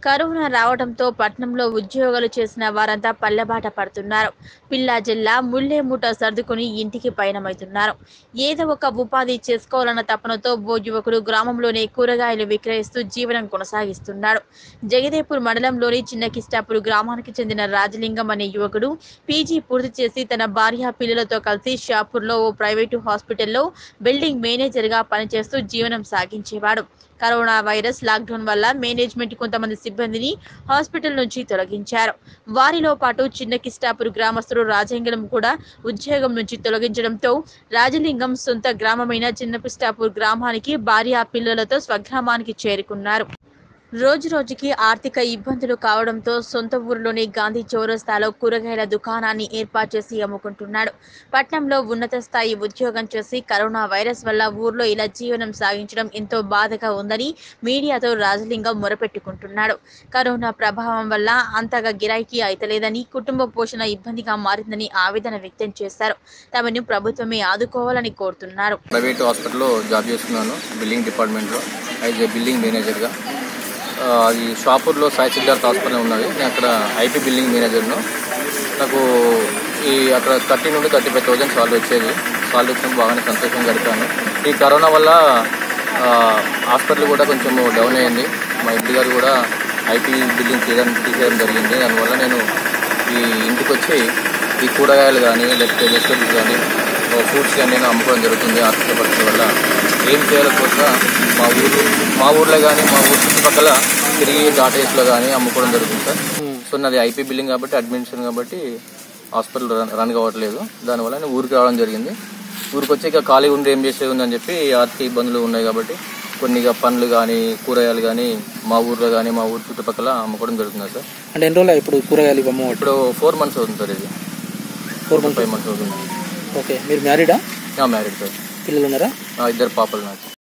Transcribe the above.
corona రావడంతో పట్నంలో ఉద్యోగాలు చేసిన వారంతా పల్లెబాట పడుతున్నారు పిల్లా జిల్లా ముల్లే మూట సర్దుకుని ఇంటికి పయనమవుతున్నారు ఏదో ఒక ఉపాధి చేసుకోవాలన్న తపనతో ఓ యువకుడు గ్రామంలోనే కూరగాయలు విక్రయిస్తూ జీవనం కొనసాగిస్తున్నాడు జగదేపూర్ మండలంలోని చిన్న కిస్టాపూర్ గ్రామానికి చెందిన రాజలింగం అనే యువకుడు పీజీ పూర్తి చేసి తన భార్య పిల్లలతో కలిసి షాపూర్లో ఓ ప్రైవేటు హాస్పిటల్లో బిల్డింగ్ మేనేజర్గా పనిచేస్తూ జీవనం సాగించేవాడు కరోనా వైరస్ లాక్డౌన్ వల్ల మేనేజ్మెంట్ కొంతమంది సిబ్బందిని హాస్పిటల్ నుంచి తొలగించారు వారిలో పాటు చిన్న కిస్టాపూర్ గ్రామస్తుడు రాజలింగం కూడా ఉద్యోగం నుంచి తొలగించడంతో రాజలింగం సొంత గ్రామమైన చిన్న కిస్టాపూర్ గ్రామానికి భార్య పిల్లలతో స్వగ్రామానికి చేరుకున్నారు రోజు రోజుకి ఆర్థిక ఇబ్బందులు కావడంతో సొంత ఊరిలోని గాంధీ చౌరస్తాలో కూరగాయల దుకాణాన్ని ఏర్పాటు చేసి అమ్ముకుంటున్నాడు పట్నంలో ఉన్నత స్థాయి ఉద్యోగం చేసి కరోనా వైరస్ వల్ల ఊర్లో ఇలా జీవనం సాగించడం ఎంతో బాధగా ఉందని మీడియాతో రాజలింగం మొరపెట్టుకుంటున్నాడు కరోనా ప్రభావం వల్ల అంతగా గిరాకీ అయితలేదని కుటుంబ పోషణ ఇబ్బందిగా మారిందని ఆవేదన వ్యక్తం చేశారు తమను ప్రభుత్వమే ఆదుకోవాలని కోరుతున్నారు ప్రైవేట్ హాస్పిటల్లో జాబ్ చేస్తున్నాను బిల్డింగ్ డిపార్ట్మెంట్లో యాజ్ ఏ బిల్డింగ్ మేనేజర్గా ఆ, అది షాపూర్లో సాయి సిద్ధార్థ హాస్పిటల్ ఉన్నది నేను అక్కడ ఐపీ బిల్డింగ్ మేనేజర్ను నాకు ఈ అక్కడ థర్టీ నుండి థర్టీ ఫైవ్ థౌజండ్ సాలరీ వచ్చేది సాలరీ వచ్చినప్పుడు బాగానే సంతోషంగా గడిపాను ఈ కరోనా వల్ల ఆ, హాస్పిటల్ కూడా కొంచెం డౌన్ అయింది మా ఇంటి గారు కూడా ఐపీ బిల్డింగ్ తీయడం తీసేయడం జరిగింది దానివల్ల నేను ఈ ఇంటికి వచ్చి ఈ కూరగాయలు కానీ లేకపోతే వెజిటబుల్స్ కానీ ఫ్రూట్స్ కానీ నేను అమ్ముకోవడం జరుగుతుంది ఆర్థిక పరిస్థితి వల్ల ఏం చేయాలో తోట మా ఊరు మా ఊర్లో కానీ మా ఊరు చుట్టుపక్కల తిరిగి డాటేస్లో కానీ అమ్ముకోవడం జరుగుతుంది సార్ సో నాది ఐపీ బిల్డింగ్ కాబట్టి అడ్మినిస్ట్రేషన్ కాబట్టి హాస్పిటల్ రన్ రన్ కావట్లేదు దానివల్ల నేను ఊరికి రావడం జరిగింది ఊరికి వచ్చి ఇక ఖాళీ ఉండి ఏం చేసేది ఉందని చెప్పి ఆర్థిక ఇబ్బందులు ఉన్నాయి కాబట్టి కొన్ని ఇక పండ్లు కానీ కూరగాయలు కానీ మా ఊర్లో కానీ మా ఊరు చుట్టుపక్కల అమ్ముకోవడం జరుగుతుంది సార్ అంటే ఎన్ని రోజులు ఇప్పుడు కూరగాయలు ఇవ్వము ఇప్పుడు ఫోర్ మంత్స్ అవుతుంది సార్ ఇది ఫోర్ మంత్స్ ఫైవ్ మంత్స్ అవుతుంది ఓకే మీరు మ్యారీడా నా మ్యారీడ్ సార్ పిల్లలు ఉన్నారా నా ఇద్దరు పాపలు నాకు